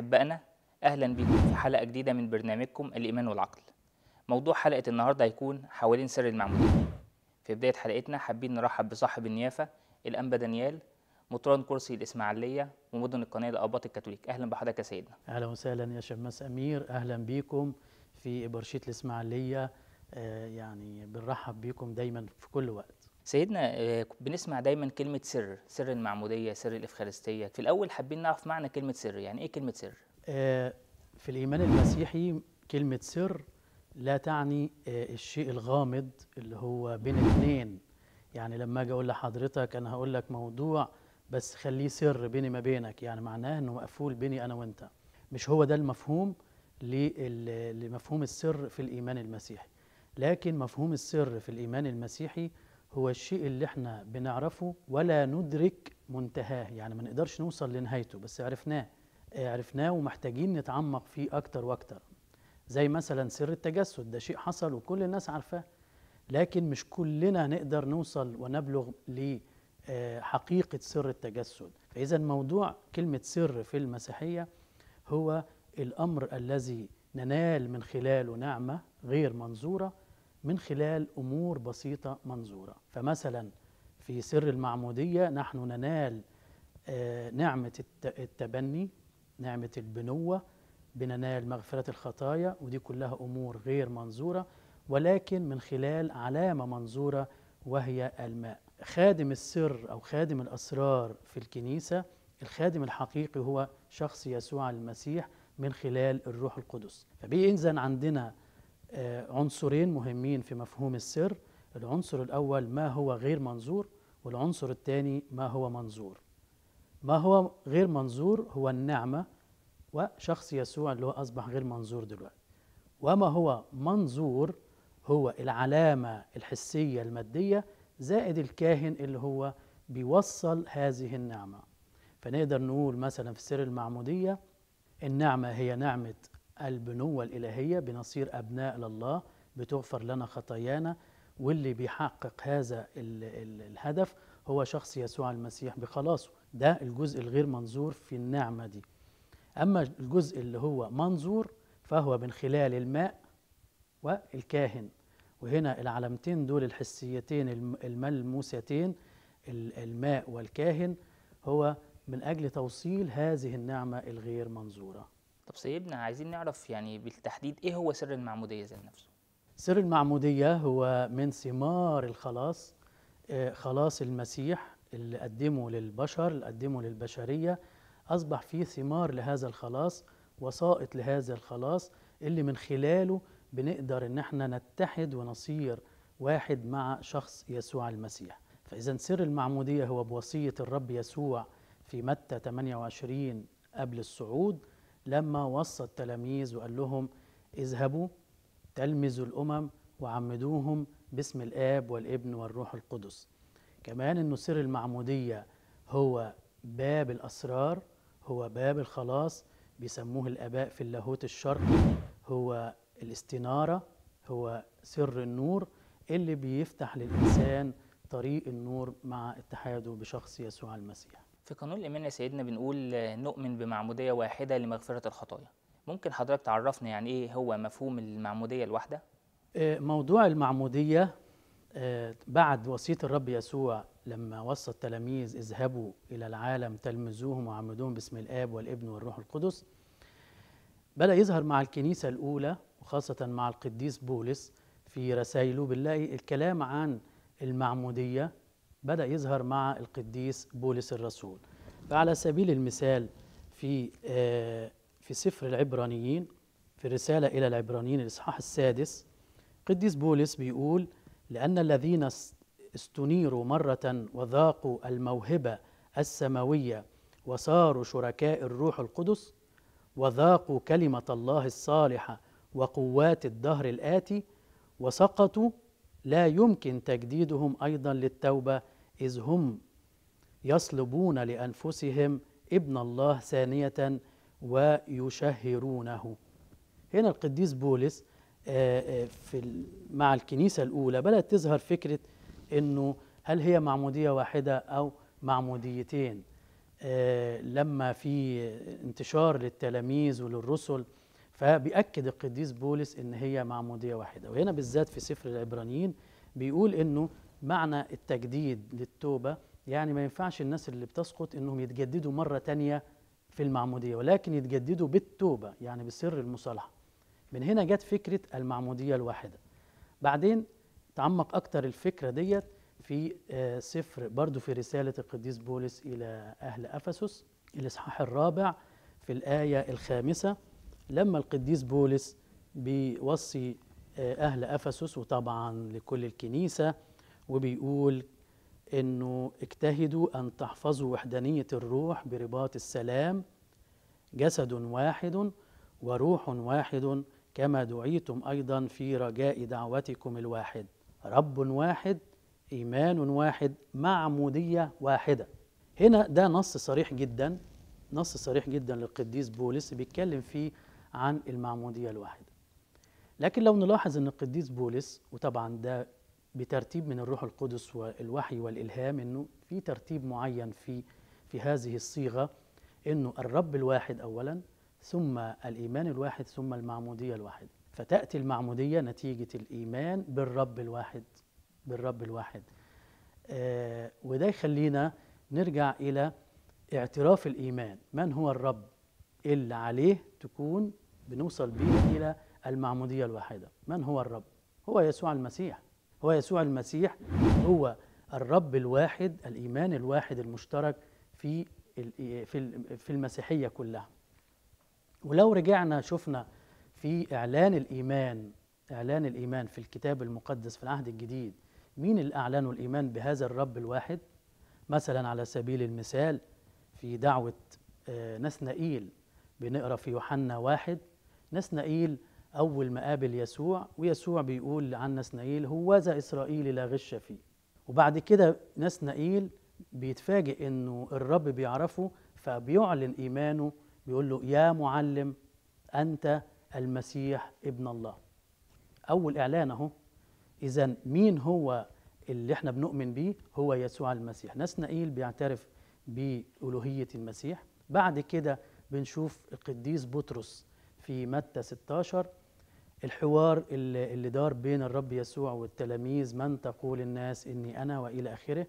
أحبائنا أهلا بكم في حلقة جديدة من برنامجكم الإيمان والعقل موضوع حلقة النهاردة هيكون حوالين سر المعمودية في بداية حلقتنا حابين نرحب بصاحب النيافة الأنبا دانيال مطران كرسي الإسماعيلية ومدن القناة الأباط الكاثوليك أهلا بحضرتك يا سيدنا اهلا وسهلا يا شماس امير اهلا بيكم في ابرشيه الاسماعيليه آه، يعني بنرحب بيكم دايما في كل وقت سيدنا آه، بنسمع دايما كلمة سر سر المعمودية سر الإفخارستية في الأول حابين نعرف معنى كلمة سر يعني إيه كلمة سر؟ آه، في الايمان المسيحي كلمه سر لا تعني آه، الشيء الغامض اللي هو بين اثنين يعني لما اجي اقول لحضرتك انا هقول لك موضوع بس خليه سر بيني ما بينك يعني معناه انه مقفول بيني انا وانت مش هو ده المفهوم لل- لمفهوم السر في الايمان المسيحي لكن مفهوم السر في الايمان المسيحي هو الشيء اللي احنا بنعرفه ولا ندرك منتهاه يعني ما نقدرش نوصل لنهايته بس عرفناه آه، عرفناه ومحتاجين نتعمق فيه اكتر واكتر زي مثلا سر التجسد ده شيء حصل وكل الناس عارفاه لكن مش كلنا نقدر نوصل ونبلغ لحقيقة سر التجسد فإذا موضوع كلمة سر في المسيحية هو الأمر الذي ننال من خلاله نعمة غير منظورة من خلال أمور بسيطة منظورة فمثلا في سر المعمودية نحن ننال آه، نعمة الت- التبني نعمة البنوة بننال مغفرة الخطايا ودي كلها أمور غير منظورة ولكن من خلال علامة منظورة وهي الماء خادم السر أو خادم الأسرار في الكنيسة الخادم الحقيقي هو شخص يسوع المسيح من خلال الروح القدس فبإذن عندنا آه، عنصرين مهمين في مفهوم السر العنصر الأول ما هو غير منظور والعنصر الثاني ما هو منظور ما هو غير منظور هو النعمة وشخص يسوع اللي هو أصبح غير منظور دلوقتي وما هو منظور هو العلامة الحسية المادية زائد الكاهن اللي هو بيوصل هذه النعمة فنقدر نقول مثلا في سر المعمودية النعمة هي نعمة البنوة الإلهية بنصير أبناء لله بتغفر لنا خطايانا واللي بيحقق هذا ال ال الهدف هو شخص يسوع المسيح بخلاصه ده الجزء الغير منظور في النعمة دي أما الجزء اللي هو منظور فهو من خلال الماء والكاهن وهنا العلامتين دول الحسيتين الم- الملموستين ال- الماء والكاهن هو من أجل توصيل هذه النعمة الغير منظورة طب سيدنا عايزين نعرف يعني بالتحديد إيه هو سر المعمودية ذات نفسه؟ سر المعمودية هو من ثمار الخلاص آه، خلاص المسيح اللي قدمه للبشر اللي قدمه للبشرية أصبح فيه ثمار لهذا الخلاص وسائط لهذا الخلاص اللي من خلاله بنقدر إن احنا نتحد ونصير واحد مع شخص يسوع المسيح فإذا سر المعمودية هو بوصية الرب يسوع في متى 28 قبل الصعود لما وصى التلاميذ وقال لهم اذهبوا تلمذوا الأمم وعمدوهم باسم الآب والابن والروح القدس كمان أنه سر المعمودية هو باب الأسرار هو باب الخلاص بيسموه الآباء في اللاهوت الشرقي هو الاستنارة هو سر النور اللي بيفتح للإنسان طريق النور مع اتحاده بشخص يسوع المسيح في قانون الإيمان يا سيدنا بنقول آه، نؤمن بمعمودية واحدة لمغفرة الخطايا ممكن حضرتك تعرفنا يعني إيه هو مفهوم المعمودية الواحدة؟ آه، موضوع المعمودية آه، بعد وصية الرب يسوع لما وصى التلاميذ اذهبوا إلى العالم تلمذوهم وعمدوهم باسم الآب والابن والروح القدس بدأ يظهر مع الكنيسة الأولى وخاصة مع القديس بولس في رسائله بنلاقي الكلام عن المعمودية بدأ يظهر مع القديس بولس الرسول فعلى سبيل المثال في آه، في سفر العبرانيين في الرسالة إلى العبرانيين الإصحاح السادس قديس بولس بيقول لأن الذين اس- استنيروا مرة وذاقوا الموهبة السماوية وصاروا شركاء الروح القدس وذاقوا كلمة الله الصالحة وقوات الدهر الآتي وسقطوا لا يمكن تجديدهم أيضا للتوبة إذ هم يصلبون لأنفسهم ابن الله ثانية ويشهرونه هنا القديس بولس آه، آه، في ال- مع الكنيسة الأولى بدأت تظهر فكرة أنه هل هي معمودية واحدة أو معموديتين آه، لما في انتشار للتلاميذ وللرسل فبيأكد القديس بولس ان هي معموديه واحده وهنا بالذات في سفر العبرانيين بيقول انه معنى التجديد للتوبه يعني ما ينفعش الناس اللي بتسقط انهم يتجددوا مره تانية في المعموديه ولكن يتجددوا بالتوبه يعني بسر المصالحه من هنا جت فكره المعموديه الواحده بعدين تعمق اكتر الفكره ديت في آه، سفر برضو في رساله القديس بولس الى اهل افسس الاصحاح الرابع في الايه الخامسه لما القديس بولس بيوصي آه، اهل افسس وطبعا لكل الكنيسه وبيقول انه اجتهدوا ان تحفظوا وحدانيه الروح برباط السلام جسد واحد وروح واحد كما دعيتم ايضا في رجاء دعوتكم الواحد رب واحد ايمان واحد معموديه واحده هنا ده نص صريح جدا نص صريح جدا للقديس بولس بيتكلم فيه عن المعموديه الواحده لكن لو نلاحظ ان القديس بولس وطبعا ده بترتيب من الروح القدس والوحي والالهام انه في ترتيب معين في في هذه الصيغه انه الرب الواحد اولا ثم الايمان الواحد ثم المعموديه الواحده فتاتي المعموديه نتيجه الايمان بالرب الواحد بالرب الواحد آه وده يخلينا نرجع الى اعتراف الايمان من هو الرب اللي عليه تكون بنوصل بيه الى المعموديه الواحده من هو الرب هو يسوع المسيح هو يسوع المسيح هو الرب الواحد الايمان الواحد المشترك في ال- في ال- في المسيحيه كلها ولو رجعنا شفنا في اعلان الايمان اعلان الايمان في الكتاب المقدس في العهد الجديد مين اللي اعلنوا الايمان بهذا الرب الواحد مثلا على سبيل المثال في دعوه آه، نسنائيل بنقرا في يوحنا واحد نسنائيل أول ما قابل يسوع ويسوع بيقول عن نسنائيل هوذا إسرائيل لا غش فيه وبعد كده نسنائيل بيتفاجئ إنه الرب بيعرفه فبيعلن إيمانه بيقول له يا معلم أنت المسيح ابن الله أول إعلان أهو إذا مين هو اللي احنا بنؤمن بيه هو يسوع المسيح نسنائيل بيعترف بألوهية المسيح بعد كده بنشوف القديس بطرس في متى 16 الحوار اللي اللي دار بين الرب يسوع والتلاميذ من تقول الناس اني انا والى اخره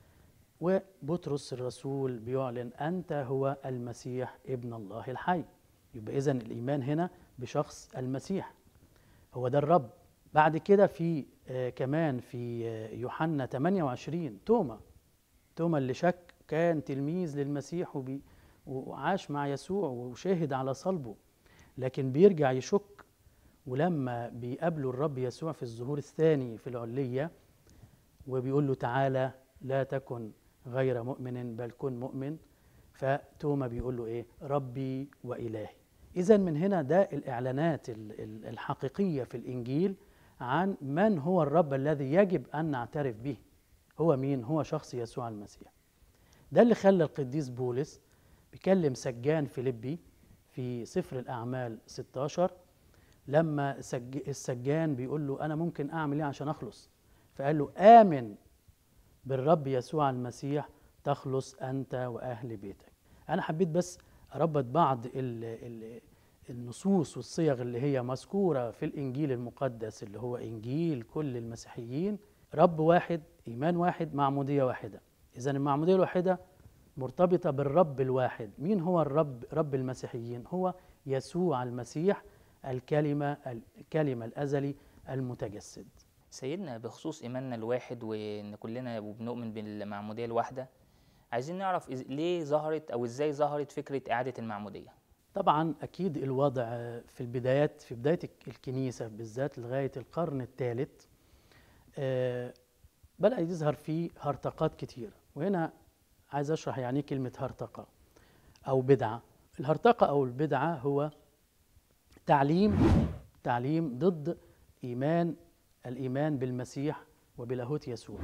وبطرس الرسول بيعلن انت هو المسيح ابن الله الحي يبقى اذا الايمان هنا بشخص المسيح هو ده الرب بعد كده في آه كمان في آه يوحنا 28 توما توما اللي شك كان تلميذ للمسيح وبي وعاش مع يسوع وشاهد على صلبه لكن بيرجع يشك ولما بيقابله الرب يسوع في الظهور الثاني في العلية وبيقول له تعالى لا تكن غير مؤمن بل كن مؤمن فتوما بيقول له ايه ربي وإلهي إذا من هنا ده الإعلانات ال- ال- الحقيقية في الإنجيل عن من هو الرب الذي يجب أن نعترف به هو مين هو شخص يسوع المسيح ده اللي خلى القديس بولس بيكلم سجان فيليبي في سفر الأعمال 16 لما سج... السجان بيقول له أنا ممكن أعمل إيه عشان أخلص فقال له آمن بالرب يسوع المسيح تخلص أنت وأهل بيتك أنا حبيت بس أربط بعض ال... ال... النصوص والصيغ اللي هي مذكورة في الإنجيل المقدس اللي هو إنجيل كل المسيحيين رب واحد إيمان واحد معمودية واحدة إذا المعمودية الواحدة مرتبطة بالرب الواحد مين هو الرب رب المسيحيين هو يسوع المسيح الكلمة الكلمة الأزلي المتجسد سيدنا بخصوص إيماننا الواحد وإن كلنا بنؤمن بالمعمودية الواحدة عايزين نعرف إز- ليه ظهرت أو إزاي ظهرت فكرة إعادة المعمودية طبعا أكيد الوضع في البدايات في بداية الكنيسة بالذات لغاية القرن الثالث آه، بدأ يظهر فيه هرطقات كتير وهنا عايز أشرح يعني إيه كلمة هرطقة أو بدعة الهرطقة أو البدعة هو تعليم تعليم ضد إيمان الإيمان بالمسيح وبلاهوت يسوع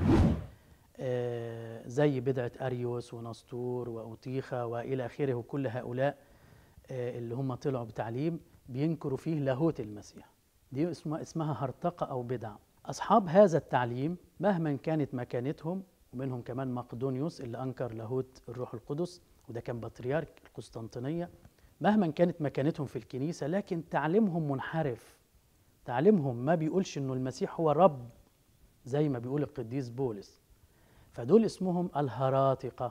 آه، زي بدعة أريوس ونسطور وأوتيخة وإلى آخره وكل هؤلاء آه، اللي هم طلعوا بتعليم بينكروا فيه لاهوت المسيح دي اسمها اسمها هرطقة أو بدعة أصحاب هذا التعليم مهما كانت مكانتهم ومنهم كمان مقدونيوس اللي أنكر لاهوت الروح القدس وده كان بطريرك القسطنطينية مهما كانت مكانتهم في الكنيسة لكن تعليمهم منحرف تعليمهم ما بيقولش انه المسيح هو رب زي ما بيقول القديس بولس فدول اسمهم الهراطقة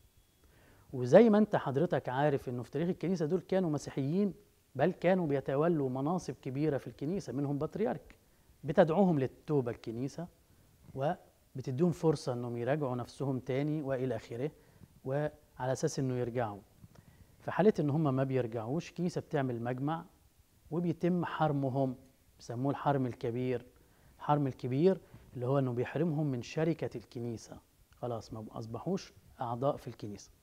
وزي ما انت حضرتك عارف انه في تاريخ الكنيسة دول كانوا مسيحيين بل كانوا بيتولوا مناصب كبيرة في الكنيسة منهم بطريرك بتدعوهم للتوبة الكنيسة وبتديهم فرصة انهم يراجعوا نفسهم تاني والى اخره وعلى اساس انه يرجعوا في حالة ان هم ما بيرجعوش الكنيسة بتعمل مجمع وبيتم حرمهم بيسموه الحرم الكبير الحرم الكبير اللي هو انه بيحرمهم من شركة الكنيسة خلاص ما اصبحوش اعضاء في الكنيسة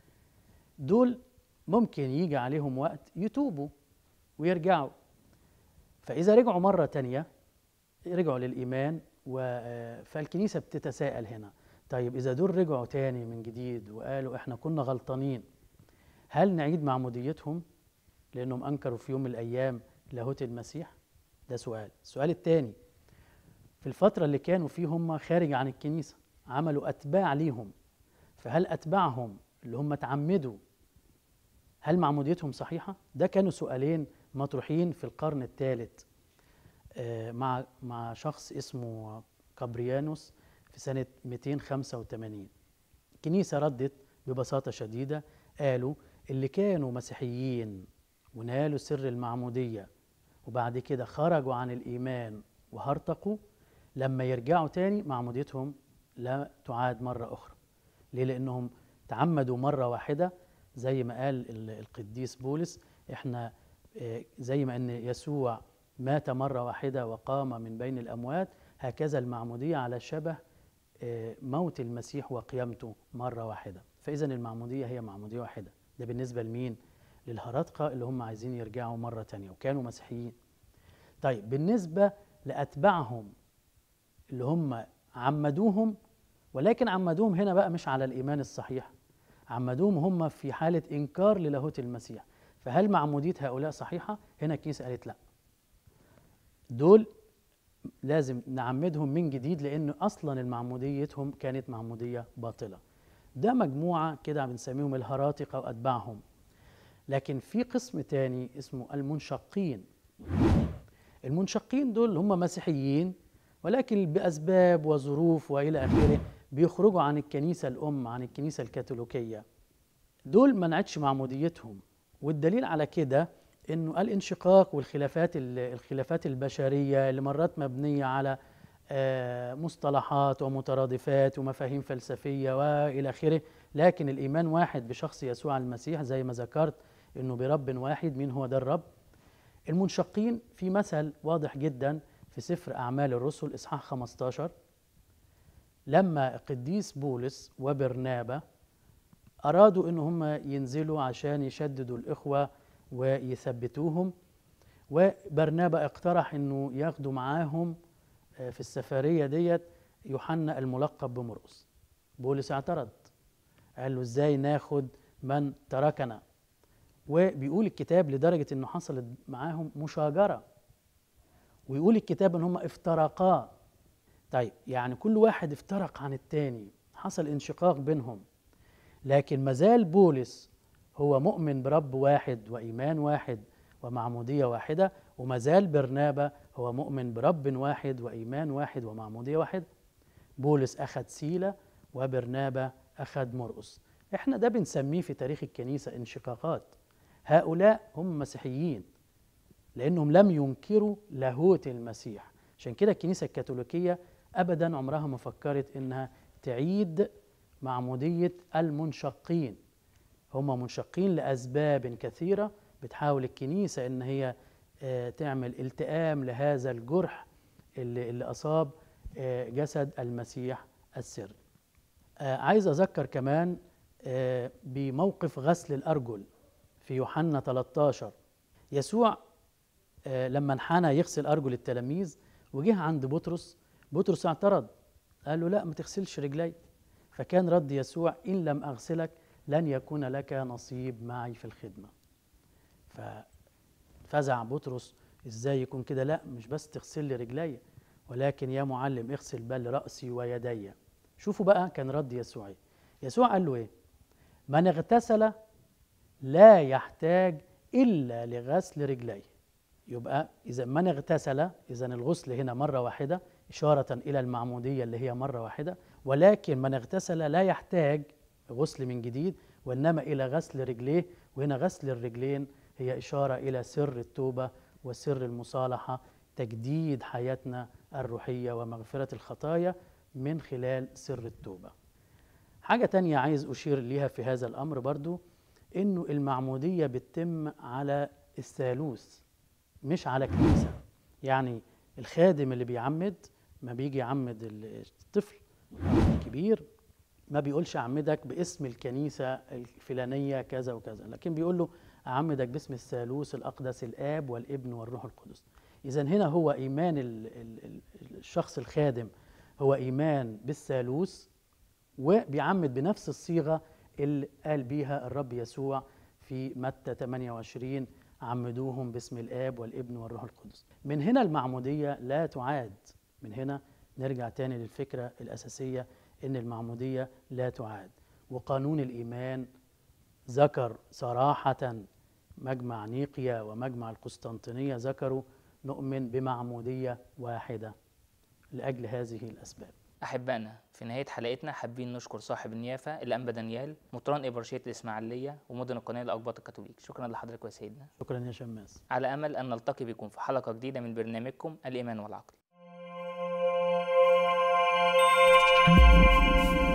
دول ممكن يجي عليهم وقت يتوبوا ويرجعوا فإذا رجعوا مرة تانية رجعوا للإيمان و فالكنيسة بتتساءل هنا طيب إذا دول رجعوا تاني من جديد وقالوا إحنا كنا غلطانين هل نعيد معموديتهم لأنهم أنكروا في يوم من الأيام لاهوت المسيح ده سؤال السؤال الثاني في الفترة اللي كانوا فيه هم خارج عن الكنيسة عملوا أتباع ليهم فهل أتباعهم اللي هم تعمدوا هل معموديتهم صحيحة؟ ده كانوا سؤالين مطروحين في القرن الثالث مع مع شخص اسمه كابريانوس في سنة 285 الكنيسة ردت ببساطة شديدة قالوا اللي كانوا مسيحيين ونالوا سر المعمودية وبعد كده خرجوا عن الإيمان وهرطقوا لما يرجعوا تاني معموديتهم لا تعاد مرة أخرى ليه؟ لأنهم تعمدوا مرة واحدة زي ما قال القديس بولس احنا زي ما ان يسوع مات مرة واحدة وقام من بين الأموات هكذا المعمودية على شبه موت المسيح وقيامته مرة واحدة فإذا المعمودية هي معمودية واحدة ده بالنسبة لمين؟ للهرطقة اللي هم عايزين يرجعوا مرة تانية وكانوا مسيحيين طيب بالنسبة لأتباعهم اللي هم عمدوهم ولكن عمدوهم هنا بقى مش على الإيمان الصحيح عمدوهم هم في حالة إنكار للاهوت المسيح فهل معمودية هؤلاء صحيحة؟ هنا الكنيسة قالت لا دول لازم نعمدهم من جديد لأن أصلا المعموديتهم كانت معمودية باطلة ده مجموعة كده بنسميهم الهراطقة وأتباعهم لكن في قسم تاني اسمه المنشقين المنشقين دول هم مسيحيين ولكن بأسباب وظروف وإلى آخره بيخرجوا عن الكنيسة الأم عن الكنيسة الكاثوليكية دول منعتش معموديتهم والدليل على كده انه الانشقاق والخلافات الخلافات البشريه اللي مرات مبنيه على مصطلحات ومترادفات ومفاهيم فلسفيه والى اخره لكن الايمان واحد بشخص يسوع المسيح زي ما ذكرت انه برب واحد مين هو ده الرب المنشقين في مثل واضح جدا في سفر اعمال الرسل اصحاح 15 لما القديس بولس وبرنابا أرادوا إن هم ينزلوا عشان يشددوا الإخوة ويثبتوهم وبرنابا اقترح إنه ياخدوا معاهم في السفرية ديت يوحنا الملقب بمرقس بولس اعترض قال له إزاي ناخد من تركنا وبيقول الكتاب لدرجة إنه حصلت معاهم مشاجرة ويقول الكتاب إن هم افترقا طيب يعني كل واحد افترق عن التاني حصل انشقاق بينهم لكن مازال بولس هو مؤمن برب واحد وإيمان واحد ومعمودية واحدة ومازال برنابا هو مؤمن برب واحد وإيمان واحد ومعمودية واحد بولس أخذ سيلة وبرنابا أخذ مرقس احنا ده بنسميه في تاريخ الكنيسة انشقاقات هؤلاء هم مسيحيين لأنهم لم ينكروا لاهوت المسيح عشان كده الكنيسة الكاثوليكية أبدا عمرها ما فكرت إنها تعيد معمودية المنشقين هم منشقين لأسباب كثيرة بتحاول الكنيسة إن هي تعمل التئام لهذا الجرح اللي, اللي أصاب جسد المسيح السر عايز أذكر كمان بموقف غسل الأرجل في يوحنا 13 يسوع لما انحنى يغسل أرجل التلاميذ وجه عند بطرس بطرس اعترض قال له لا ما تغسلش رجلي فكان رد يسوع إن لم أغسلك لن يكون لك نصيب معي في الخدمة ففزع بطرس إزاي يكون كده لا مش بس تغسل لي رجلي ولكن يا معلم اغسل بل رأسي ويدي شوفوا بقى كان رد يسوع يسوع قال له إيه من اغتسل لا يحتاج إلا لغسل رجليه يبقى إذا من اغتسل إذا الغسل هنا مرة واحدة إشارة إلى المعمودية اللي هي مرة واحدة ولكن من اغتسل لا يحتاج غسل من جديد وإنما إلى غسل رجليه وهنا غسل الرجلين هي إشارة إلى سر التوبة وسر المصالحة تجديد حياتنا الروحية ومغفرة الخطايا من خلال سر التوبة حاجة تانية عايز أشير ليها في هذا الأمر برضو إنه المعمودية بتتم على الثالوث مش على كنيسة يعني الخادم اللي بيعمد ما بيجي يعمد الطفل الكبير ما بيقولش أعمدك باسم الكنيسة الفلانية كذا وكذا لكن بيقول له أعمدك باسم الثالوث الأقدس الآب والابن والروح القدس إذا هنا هو إيمان ال ال الشخص الخادم هو إيمان بالثالوث وبيعمد بنفس الصيغة اللي قال بيها الرب يسوع في متى 28 عمدوهم باسم الآب والابن والروح القدس من هنا المعمودية لا تعاد من هنا نرجع تاني للفكرة الأساسية إن المعمودية لا تعاد وقانون الإيمان ذكر صراحة مجمع نيقيا ومجمع القسطنطينية ذكروا نؤمن بمعمودية واحدة لأجل هذه الأسباب أحبائنا في نهاية حلقتنا حابين نشكر صاحب النيافة الأنبا دانيال مطران إبرشية الإسماعيلية ومدن القناة الأقباط الكاثوليك شكرا لحضرتك يا سيدنا شكرا يا شماس على أمل أن نلتقي بكم في حلقة جديدة من برنامجكم الإيمان والعقل